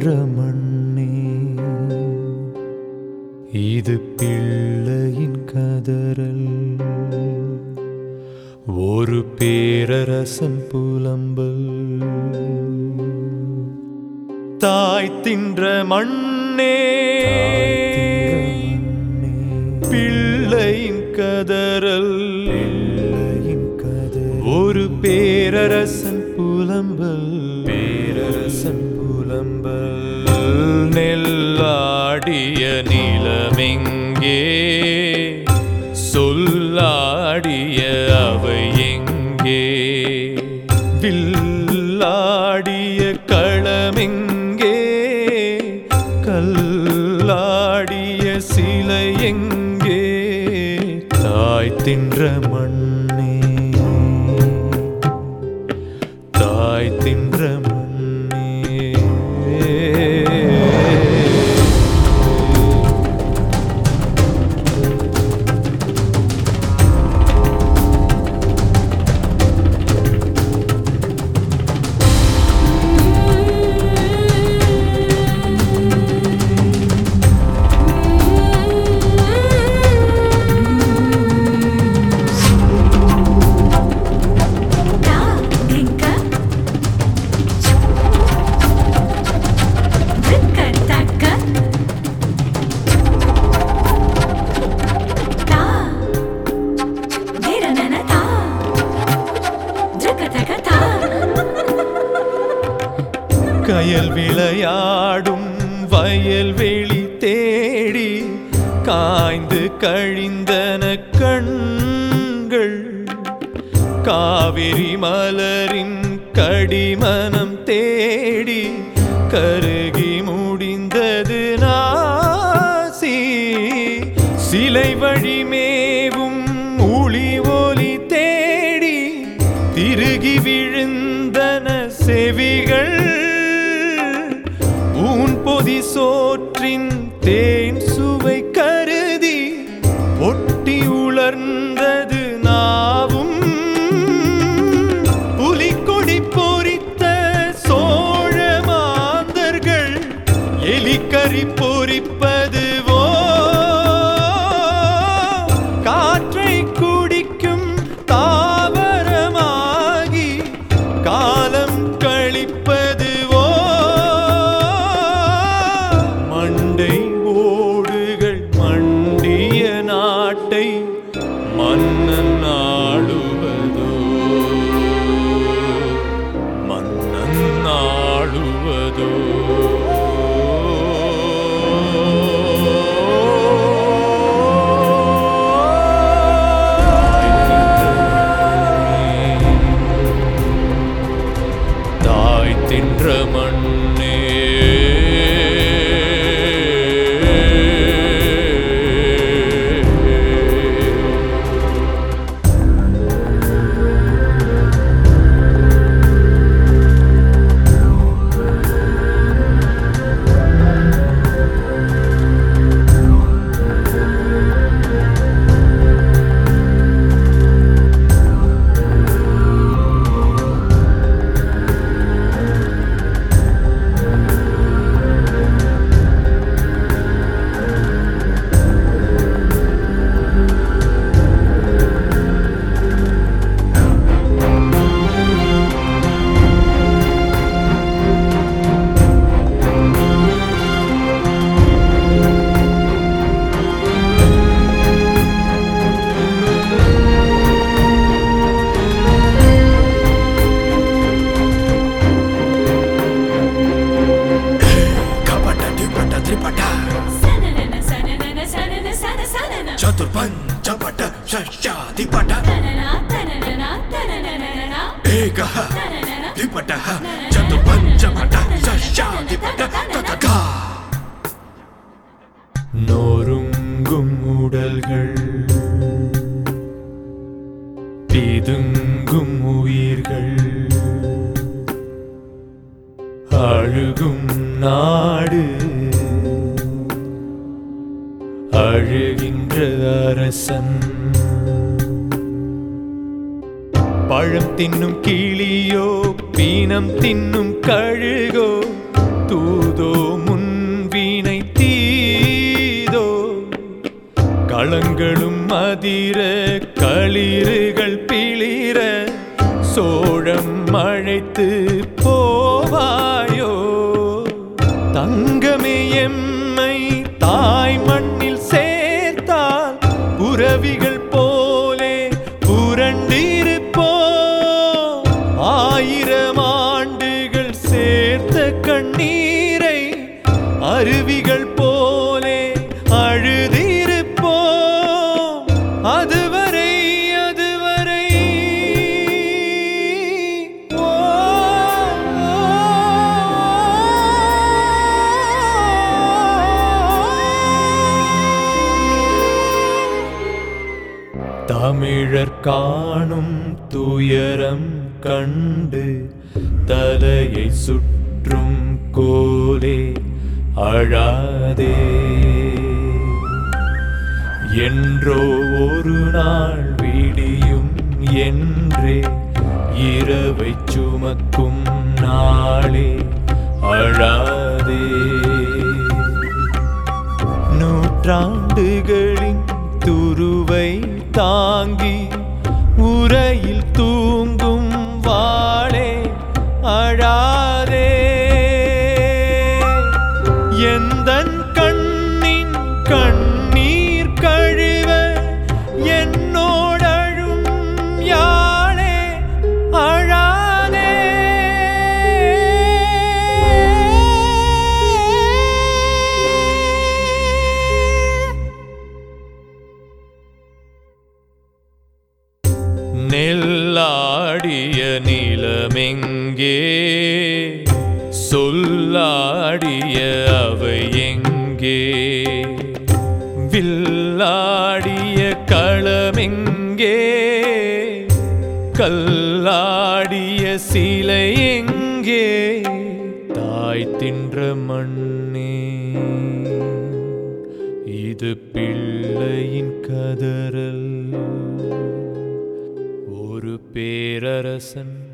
தின்ற மண்ணே இது பிள்ளையின் கதறல் ஒரு பேரரசன் புலம்பல் தாய் தின்ற மண்ணே பிள்ளையின் கதறல் ஒரு பேரரசன் புலம்பல் பேரரசன் புலம்பல் நெல்லாடிய நிலமெங்கே சொல்லாடிய அவை எங்கே வில்லாடிய களமெங்கே கல்லாடிய சிலை எங்கே தாய் தின்ற மண்ணே தாய் தின்ற மண்ணே தா திங்க திக்க தக்க தா திரனன தா திக்க தக்க தா கயல் விளையாடும் வயல்வெளி தேடி காய்ந்து கழிந்தன கண்கள் காவிரி மலரின் கடிமனம் தேடி கருகி முடிந்தது நாசி சிலை வழி மேவும் ஒளி ஒலி தேடி திருகி விழுந்தன செவிகள் ஊன் பொதி சோற்றின் தேன் சுவை கருதி ஒட்டி உலர்ந்தது நாவும் புலிக்கொடி பொறித்த சோழ மாந்தர்கள் எலிக்கறி பொறிப்பதுவோ காற்றை குடிக்கும் தாவரமாகி காலம் கழிப்பதுவோ மண்டை ஓடுகள் மண்டிய நாட்டை மன்னன் ஆளுவதோ மன்னன் ஆளுவதோ தாய் தின்ற மண்ணே ಕಪಟ ದ್ವಿಪಟ ತ್ರಿಪಟ சனனன சனனன சனன சன சனன ಚತುರ್ಪಂಚಪಟ ಷಷ್ಠಾಧಿಪಟ தனனா தனனனா தனனனனனா ಏಕಃ தனனன ದ್ವಿಪಟ ಚತುರ್ಪಂಚಪಟ ಷಷ್ಠಾಧಿಪಟ ತತಕ நொறுங்கும் உடல்கள் பிதுங்கும் உயிர்கள் அழுகும் நாடு அழுகின்ற அரசன் பழம் தின்னும் கிளியோ பீனம் தின்னும் கழுகோ தூதோ முன்வினை தீதோ களங்களும் அதிர களிறுகள் பிளிர சோழம் அழைத்து போவாயோ தங்கமே எம்மை தாய் மண்ணில் சேர்த்தால் புறவிகள் போலே புரண்டிருப்போம் ஆயிரம் ஆண்டுகள் சேர்த்த கண்ணீரை அருவிகள் போலே அழுதிருப்போம் அதுவரை அதுவரை ஓ, தமிழர் காணும் துயரம் கண்டு தலையை சுற்றும் கோலே அழாதே என்றோ ஒரு நாள் விடியும் என்றே இரவை சுமக்கும் நாளே அழாதே நூற்றாண்டுகளின் துருவை தாங்கி உரையில் தூங்கும் வாளே அழாதே எந்தன் கண்ணின் கண்ணீர் கழுவ என்னோடழும் யாழே அழாதே நெல்லாடிய நிலமெங்கே சொல்லாடிய அவை எங்கே வில்லாடிய களமெங்கே கல்லாடிய சிலை எங்கே தாய் தின்ற மண்ணே இது பிள்ளையின் கதறல் ஒரு பேரரசன்